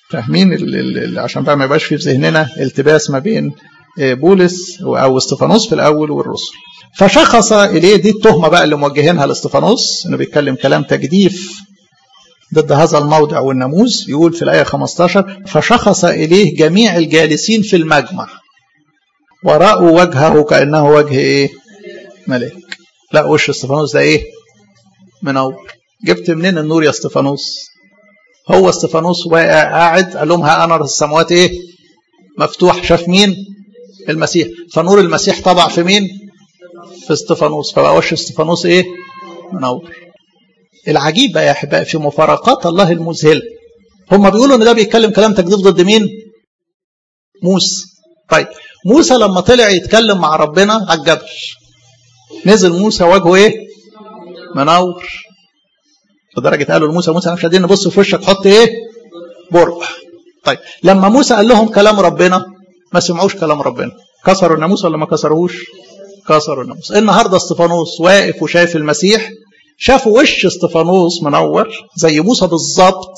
فاهمين ال ال عشان بقى ما يبقاش في ذهننا التباس ما بين بولس او استفانوس في الاول والرسل فشخص اليه دي التهمه بقى اللي موجهينها لاستفانوس انه بيتكلم كلام تجديف ضد هذا الموضع والناموس يقول في الايه 15 فشخص اليه جميع الجالسين في المجمع ورأوا وجهه كانه وجه ايه؟ ملاك لا وش استفانوس ده ايه؟ منور جبت منين النور يا استفانوس؟ هو استفانوس واقع قاعد قال لهم ها انا السماوات ايه؟ مفتوح شاف مين؟ المسيح فنور المسيح طبع في مين؟ في استفانوس فبقى وش استفانوس ايه؟ منور العجيب بقى يا احبائي في مفارقات الله المذهله هم بيقولوا ان ده بيتكلم كلام تجديف ضد مين؟ موسى طيب موسى لما طلع يتكلم مع ربنا على الجبل نزل موسى وجهه ايه؟ منور لدرجه قالوا لموسى موسى مش قادرين نبص في وشك حط ايه؟ برق طيب لما موسى قال لهم كلام ربنا ما سمعوش كلام ربنا كسروا الناموس ولا ما كسروهوش؟ كسروا الناموس النهارده استفانوس واقف وشايف المسيح شافوا وش استفانوس منور زي موسى بالظبط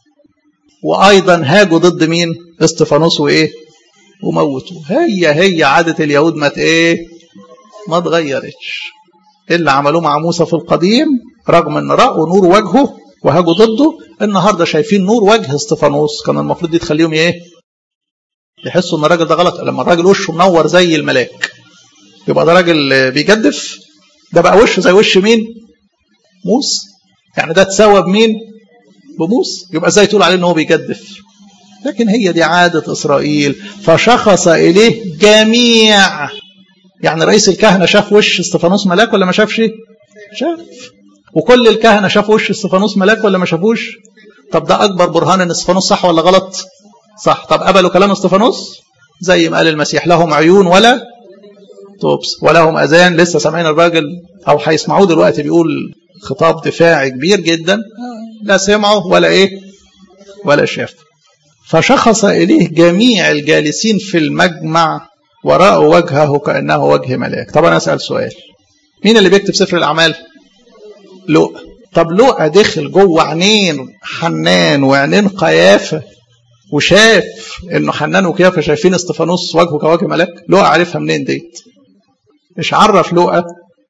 وايضا هاجوا ضد مين؟ استفانوس وايه؟ وموتوه هي هي عادة اليهود ما ايه؟ ما اتغيرتش اللي عملوه مع موسى في القديم رغم ان رأوا نور وجهه وهاجوا ضده النهارده شايفين نور وجه استفانوس كان المفروض دي تخليهم ايه؟ يحسوا ان الراجل ده غلط لما الراجل وشه منور زي الملاك يبقى ده راجل بيجدف ده بقى وشه زي وش مين؟ موسى يعني ده اتساوى بمين؟ بموسى يبقى ازاي تقول عليه ان هو بيجدف؟ لكن هي دي عادة إسرائيل فشخص إليه جميع يعني رئيس الكهنة شاف وش استفانوس ملاك ولا ما شافش؟ شاف وكل الكهنة شافوا وش استفانوس ملاك ولا ما شافوش؟ طب ده أكبر برهان إن استفانوس صح ولا غلط؟ صح طب قبلوا كلام استفانوس؟ زي ما قال المسيح لهم عيون ولا توبس ولهم أذان لسه سامعين الراجل أو هيسمعوه دلوقتي بيقول خطاب دفاعي كبير جدا لا سمعوا ولا إيه؟ ولا شافوا فشخص إليه جميع الجالسين في المجمع ورأوا وجهه كأنه وجه ملاك طب أنا أسأل سؤال مين اللي بيكتب سفر الأعمال لؤى طب لؤى دخل جوه عينين حنان وعينين قيافة وشاف انه حنان وقيافة شايفين استفانوس وجهه كوجه ملاك لؤى عارفها منين ديت مش عرف لؤى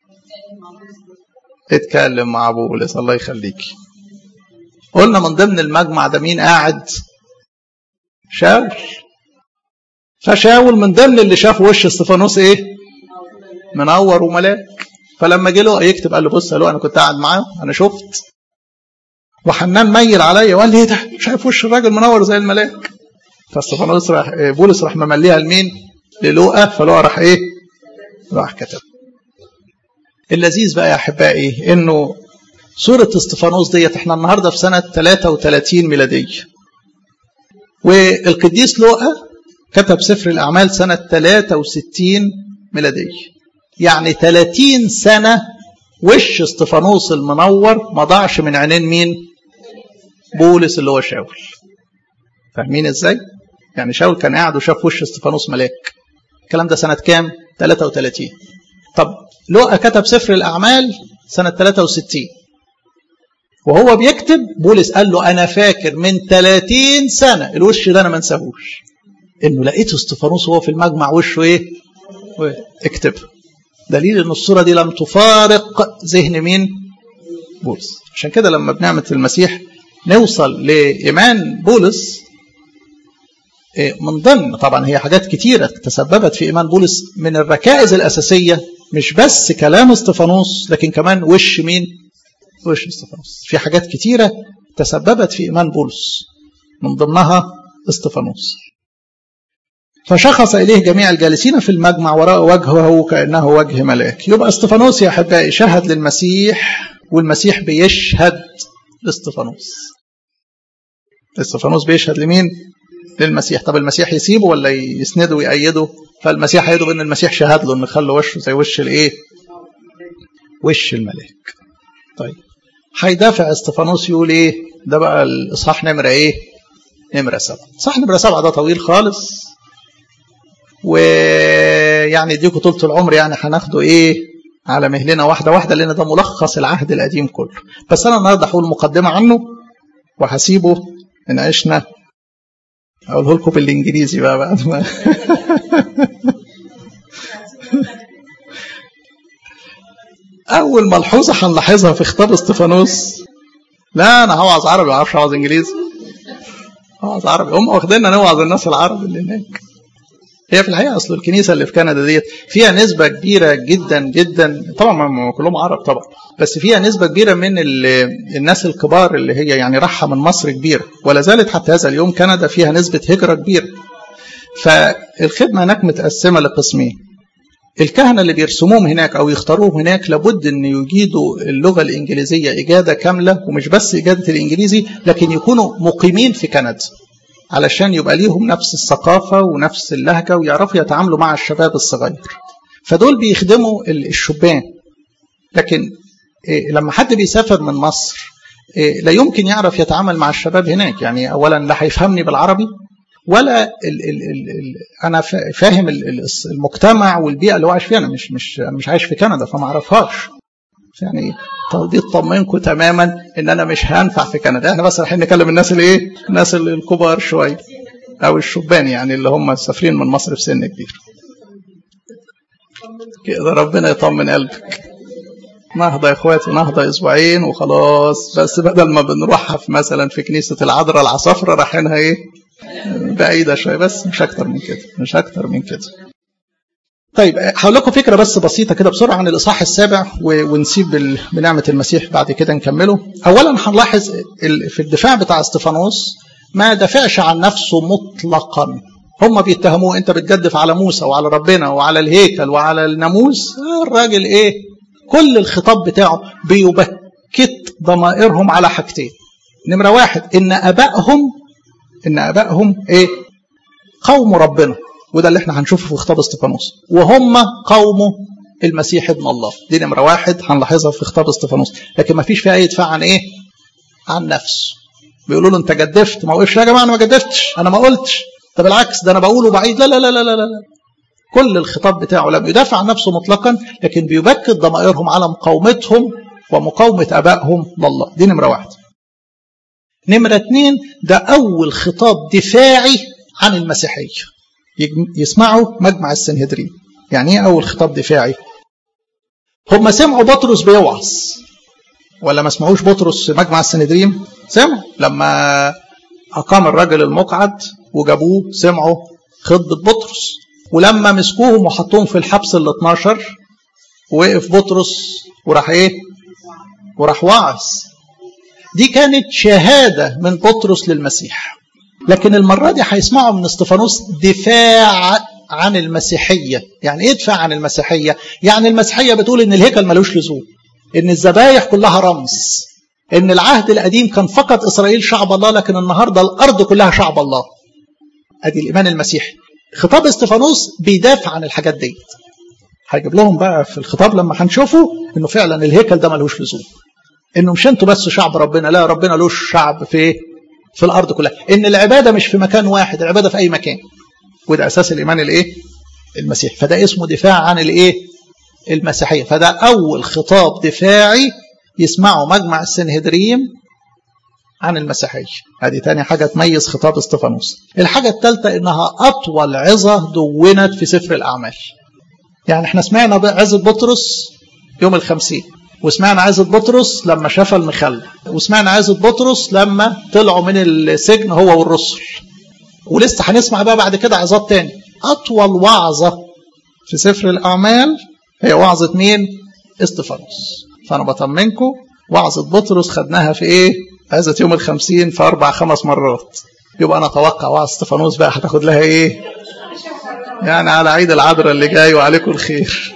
اتكلم مع بولس الله يخليكي قلنا من ضمن المجمع ده مين قاعد شاول فشاول من ضمن اللي شاف وش استفانوس ايه منور وملاك فلما جه له يكتب قال له بص له انا كنت قاعد معاه انا شفت وحنان ميل عليا وقال لي ايه ده شايف وش الراجل منور زي الملاك فاستفانوس راح بولس راح ممليها لمين للوقا فلوقا راح ايه راح كتب اللذيذ بقى يا احبائي انه سوره استفانوس ديت احنا النهارده في سنه 33 ميلاديه والقديس لوقا كتب سفر الأعمال سنة 63 ميلادية يعني 30 سنة وش استفانوس المنور ما ضاعش من عينين مين بولس اللي هو شاول فاهمين ازاي يعني شاول كان قاعد وشاف وش استفانوس ملاك الكلام ده سنة كام 33 طب لوقا كتب سفر الأعمال سنة 63 وهو بيكتب بولس قال له انا فاكر من 30 سنه الوش ده انا ما انساهوش انه لقيت استفانوس وهو في المجمع وشه ايه اكتب دليل ان الصوره دي لم تفارق ذهن مين بولس عشان كده لما بنعمه المسيح نوصل لايمان بولس من ضمن طبعا هي حاجات كتيره تسببت في ايمان بولس من الركائز الاساسيه مش بس كلام استفانوس لكن كمان وش مين وش استفانوس في حاجات كتيرة تسببت في إيمان بولس من ضمنها استفانوس فشخص إليه جميع الجالسين في المجمع وراء وجهه كأنه وجه ملاك يبقى استفانوس يا أحبائي شهد للمسيح والمسيح بيشهد لاستفانوس استفانوس بيشهد لمين؟ للمسيح طب المسيح يسيبه ولا يسنده ويأيده فالمسيح هيدو بأن المسيح شهد له أن خلى وشه زي وش الإيه؟ وش الملاك طيب هيدافع استفانوس يقول ايه ده بقى الاصحاح نمره ايه نمره سبعه اصحاح نمره سبعه ده طويل خالص ويعني يديكوا طولة العمر يعني هناخده ايه على مهلنا واحدة واحدة لأن ده ملخص العهد القديم كله بس أنا النهاردة هقول مقدمة عنه وهسيبه إن عشنا اقوله لكم بالانجليزي بقى بعد ما اول ملحوظه هنلاحظها في خطاب استفانوس لا انا هوعظ عربي ما اعرفش اوعظ انجليزي اوعظ عربي هم واخديننا نوعظ الناس العرب اللي هناك هي في الحقيقه اصل الكنيسه اللي في كندا ديت فيها نسبه كبيره جدا جدا طبعا ما كلهم عرب طبعا بس فيها نسبه كبيره من الناس الكبار اللي هي يعني راحه من مصر كبيره ولا زالت حتى هذا اليوم كندا فيها نسبه هجره كبيره فالخدمه هناك متقسمه لقسمين الكهنة اللي بيرسموهم هناك أو يختاروهم هناك لابد أن يجيدوا اللغة الإنجليزية إجادة كاملة ومش بس إجادة الإنجليزي لكن يكونوا مقيمين في كندا علشان يبقى ليهم نفس الثقافة ونفس اللهجة ويعرفوا يتعاملوا مع الشباب الصغير فدول بيخدموا الشبان لكن لما حد بيسافر من مصر لا يمكن يعرف يتعامل مع الشباب هناك يعني أولا لا هيفهمني بالعربي ولا ال ال ال ال انا فاهم المجتمع والبيئه اللي هو عايش فيها انا مش مش مش عايش في كندا فما اعرفهاش يعني دي تطمنكم تماما ان انا مش هنفع في كندا احنا بس رايحين نكلم الناس اللي ايه الناس الكبار شويه او الشبان يعني اللي هم مسافرين من مصر في سن كبير كده ربنا يطمن قلبك نهضة يا اخواتي نهضة اسبوعين وخلاص بس بدل ما بنروحها في مثلا في كنيسة العذراء العصافرة رايحينها ايه بعيدة شوية بس مش أكتر من كده مش أكتر من كده طيب هقول لكم فكرة بس بسيطة كده بسرعة عن الإصحاح السابع ونسيب بنعمة المسيح بعد كده نكمله أولا هنلاحظ في الدفاع بتاع استفانوس ما دافعش عن نفسه مطلقا هم بيتهموه انت بتجدف على موسى وعلى ربنا وعلى الهيكل وعلى الناموس الراجل ايه كل الخطاب بتاعه بيبكت ضمائرهم على حاجتين نمرة واحد ان ابائهم ان ابائهم ايه قوم ربنا وده اللي احنا هنشوفه في خطاب استفانوس وهم قوم المسيح ابن الله دي نمره واحد هنلاحظها في خطاب استفانوس لكن ما فيش فيها اي دفاع عن ايه عن نفسه بيقولوا له انت جدفت ما وقفش يا جماعه انا ما جدفتش انا ما قلتش ده بالعكس ده انا بقوله بعيد لا لا لا لا لا لا كل الخطاب بتاعه لم يدافع عن نفسه مطلقا لكن بيبكت ضمائرهم على مقاومتهم ومقاومه ابائهم لله دي نمره واحد نمرة اتنين ده أول خطاب دفاعي عن المسيحية يسمعوا مجمع السنهدرين يعني ايه أول خطاب دفاعي هم سمعوا بطرس بيوعظ ولا ما سمعوش بطرس مجمع السنهدرين سمعوا لما أقام الرجل المقعد وجابوه سمعوا خطبة بطرس ولما مسكوهم وحطوهم في الحبس ال 12 وقف بطرس وراح ايه وراح واعظ دي كانت شهادة من بطرس للمسيح لكن المرة دي هيسمعوا من استفانوس دفاع عن المسيحية يعني ايه دفاع عن المسيحية يعني المسيحية بتقول ان الهيكل ملوش لزوم ان الذبايح كلها رمز ان العهد القديم كان فقط اسرائيل شعب الله لكن النهاردة الارض كلها شعب الله ادي الايمان المسيحي خطاب استفانوس بيدافع عن الحاجات دي هيجيب لهم بقى في الخطاب لما هنشوفه انه فعلا الهيكل ده ملوش لزوم انه مش انتوا بس شعب ربنا لا ربنا له شعب في في الارض كلها ان العباده مش في مكان واحد العباده في اي مكان وده اساس الايمان الايه المسيح فده اسمه دفاع عن الايه المسيحيه فده اول خطاب دفاعي يسمعه مجمع السنهدريم عن المسيحيه هذه تاني حاجه تميز خطاب استفانوس الحاجه الثالثه انها اطول عظه دونت في سفر الاعمال يعني احنا سمعنا عظه بطرس يوم الخمسين وسمعنا عزة بطرس لما شاف المخلة وسمعنا عزة بطرس لما طلعوا من السجن هو والرسل ولسه هنسمع بقى بعد كده عظات تاني أطول وعظة في سفر الأعمال هي وعظة مين؟ استفانوس فأنا بطمنكم وعظة بطرس خدناها في إيه؟ عزة يوم الخمسين في أربع خمس مرات يبقى أنا أتوقع وعظة استفانوس بقى هتاخد لها إيه؟ يعني على عيد العذراء اللي جاي وعليكم الخير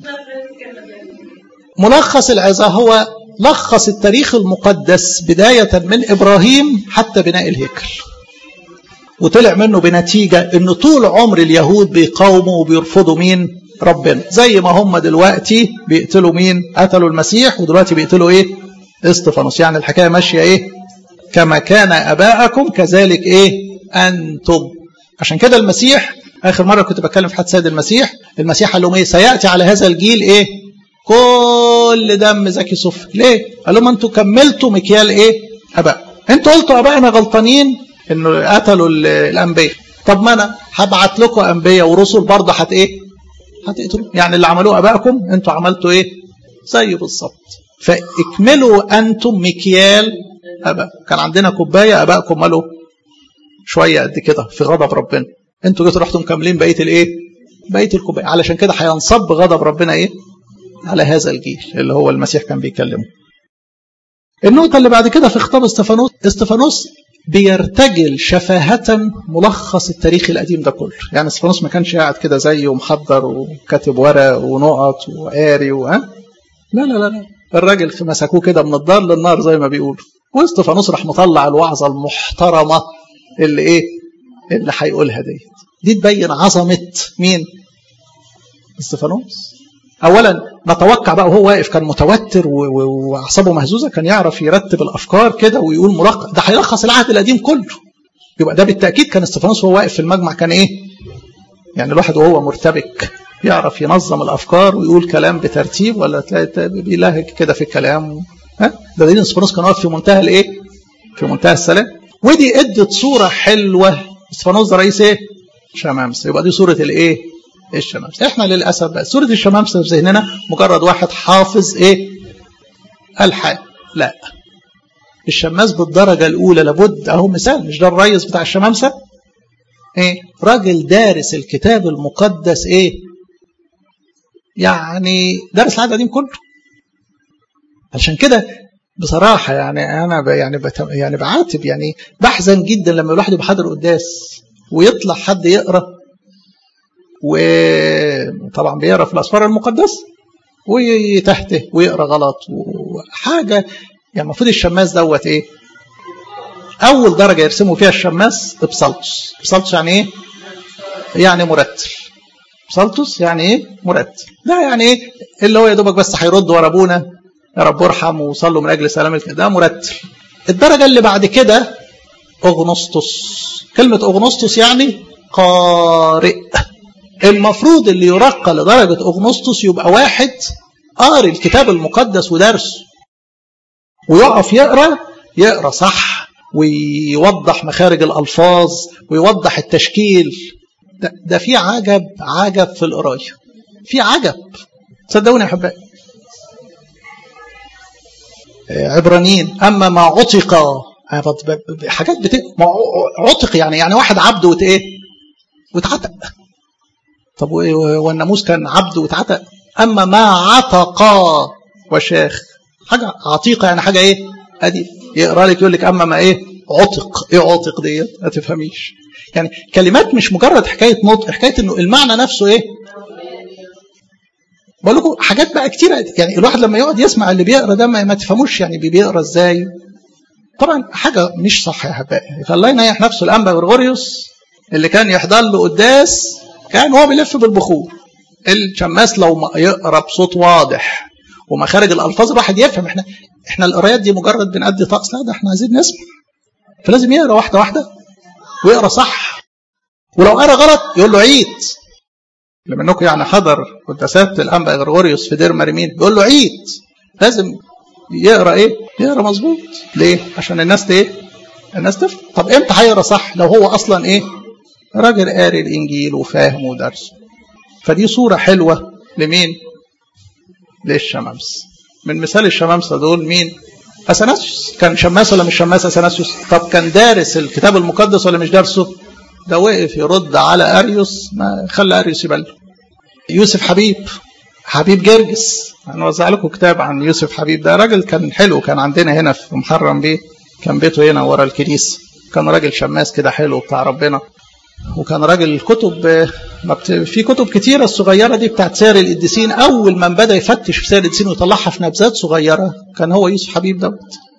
ملخص العظة هو لخص التاريخ المقدس بداية من إبراهيم حتى بناء الهيكل وطلع منه بنتيجة أن طول عمر اليهود بيقاوموا وبيرفضوا مين ربنا زي ما هم دلوقتي بيقتلوا مين قتلوا المسيح ودلوقتي بيقتلوا ايه استفانوس يعني الحكاية ماشية ايه كما كان أباءكم كذلك ايه أنتم عشان كده المسيح آخر مرة كنت بتكلم في حد سيد المسيح المسيح قال لهم ايه سيأتي على هذا الجيل ايه كل دم زكي صفر ليه قال لهم انتوا كملتوا مكيال ايه اباء انتوا قلتوا ابائنا غلطانين انه قتلوا الانبياء طب ما انا هبعت لكم انبياء ورسل برضه هت ايه هتقتلوا يعني اللي عملوه ابائكم انتوا عملتوا ايه زي بالظبط فاكملوا انتم مكيال اباء كان عندنا كوبايه ابائكم مالوا شويه قد كده في غضب ربنا انتوا جيتوا رحتوا مكملين بقيه الايه بقيه الكوبايه علشان كده هينصب غضب ربنا ايه على هذا الجيل اللي هو المسيح كان بيكلمه النقطة اللي بعد كده في خطاب استفانوس استفانوس بيرتجل شفاهة ملخص التاريخ القديم ده كله يعني استفانوس ما كانش قاعد كده زيه ومحضر وكاتب ورق ونقط وقاري وها لا لا لا لا الراجل مسكوه كده من الدار للنار زي ما بيقولوا واستفانوس راح مطلع الوعظة المحترمة اللي ايه اللي هيقولها ديت دي تبين عظمة مين استفانوس اولا نتوقع بقى وهو واقف كان متوتر واعصابه مهزوزه كان يعرف يرتب الافكار كده ويقول ملخص ده هيلخص العهد القديم كله يبقى ده بالتاكيد كان استفانوس وهو واقف في المجمع كان ايه يعني الواحد وهو مرتبك يعرف ينظم الافكار ويقول كلام بترتيب ولا تلاقي بيلهج كده في الكلام ها ده دليل استفانوس كان واقف في منتهى الايه في منتهى السلام ودي ادت صوره حلوه استفانوس ده رئيس ايه شمامسه يبقى دي صوره الايه الشمامسة احنا للأسف بقى سورة الشمامسة في ذهننا مجرد واحد حافظ ايه الحال لا الشماس بالدرجة الأولى لابد أهو مثال مش ده الريس بتاع الشمامسة ايه راجل دارس الكتاب المقدس ايه يعني دارس العهد القديم كله عشان كده بصراحة يعني أنا ب يعني بت يعني بعاتب يعني بحزن جدا لما الواحد يبقى حاضر قداس ويطلع حد يقرأ وطبعا بيقرا في الاسفار المقدسه ويتهته ويقرا غلط وحاجه يعني المفروض الشماس دوت ايه؟ اول درجه يرسموا فيها الشماس بسلطس بسلطس يعني ايه؟ يعني مرتل بسلطس يعني ايه؟ مرتل ده يعني ايه؟ اللي هو يا دوبك بس هيرد ورا ابونا يا رب ارحم وصلوا من اجل سلام ده مرتل الدرجه اللي بعد كده اغنسطس كلمه اغنسطس يعني قارئ المفروض اللي يرقى لدرجة أغنسطس يبقى واحد قاري الكتاب المقدس ودرسه ويقف يقرا يقرا صح ويوضح مخارج الألفاظ ويوضح التشكيل ده, ده في عجب عجب في القراية في عجب صدقوني يا حبايبي عبرانيين أما ما عتق حاجات بت... عتق يعني يعني واحد عبد وت ايه واتعتق طب والناموس كان عبد واتعتق اما ما عتقا وشاخ حاجه عتيقه يعني حاجه ايه ادي يقرا لك يقول لك اما ما ايه عتق ايه عتق ديت ما تفهميش يعني كلمات مش مجرد حكايه نطق حكايه انه المعنى نفسه ايه بقول لكم حاجات بقى كتيره يعني الواحد لما يقعد يسمع اللي بيقرا ده ما تفهموش يعني بيقرا ازاي طبعا حاجه مش صح يا حبايبي فالله ينيح نفسه الانبا غرغوريوس اللي كان يحضر له قداس كان هو بيلف بالبخور الشماس لو يقرا بصوت واضح ومخارج الالفاظ الواحد يفهم احنا احنا القرايات دي مجرد بنأدي طقس لا ده احنا عايزين نسمع فلازم يقرا واحده واحده ويقرا صح ولو قرا غلط يقول له عيد لما انكم يعني حضر قداسات الانبا غرغوريوس في دير مريمين يقول له عيد لازم يقرا ايه؟ يقرا مظبوط ليه؟ عشان الناس ايه؟ الناس تفهم طب امتى هيقرا صح لو هو اصلا ايه؟ راجل قاري الانجيل وفاهم ودرسه فدي صوره حلوه لمين؟ للشمامس من مثال الشمامسه دول مين؟ اثناسيوس كان شماس ولا مش شماس اثناسيوس؟ طب كان دارس الكتاب المقدس ولا مش دارسه؟ ده وقف يرد على اريوس ما خلى اريوس يبلغ يوسف حبيب حبيب جرجس هنوزع لكم كتاب عن يوسف حبيب ده راجل كان حلو كان عندنا هنا في محرم بيه كان بيته هنا ورا الكنيسه كان راجل شماس كده حلو بتاع ربنا وكان راجل كتب في كتب كتيرة الصغيرة دي بتاعت سير القديسين أول من بدأ يفتش في سير القديسين ويطلعها في نبذات صغيرة كان هو يوسف حبيب دوت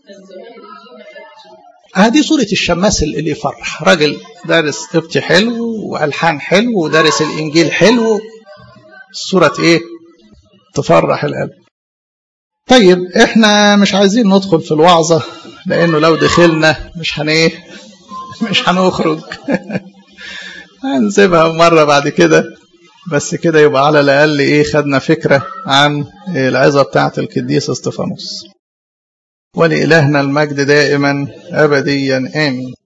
هذه صورة الشماس اللي يفرح راجل دارس قبطي حلو وألحان حلو ودارس الإنجيل حلو صورة إيه تفرح القلب طيب احنا مش عايزين ندخل في الوعظة لأنه لو دخلنا مش هن إيه مش هنخرج هنسيبها مرة بعد كده بس كده يبقى على الأقل إيه خدنا فكرة عن العظة بتاعة القديس استفانوس ولإلهنا المجد دائما أبديا آمين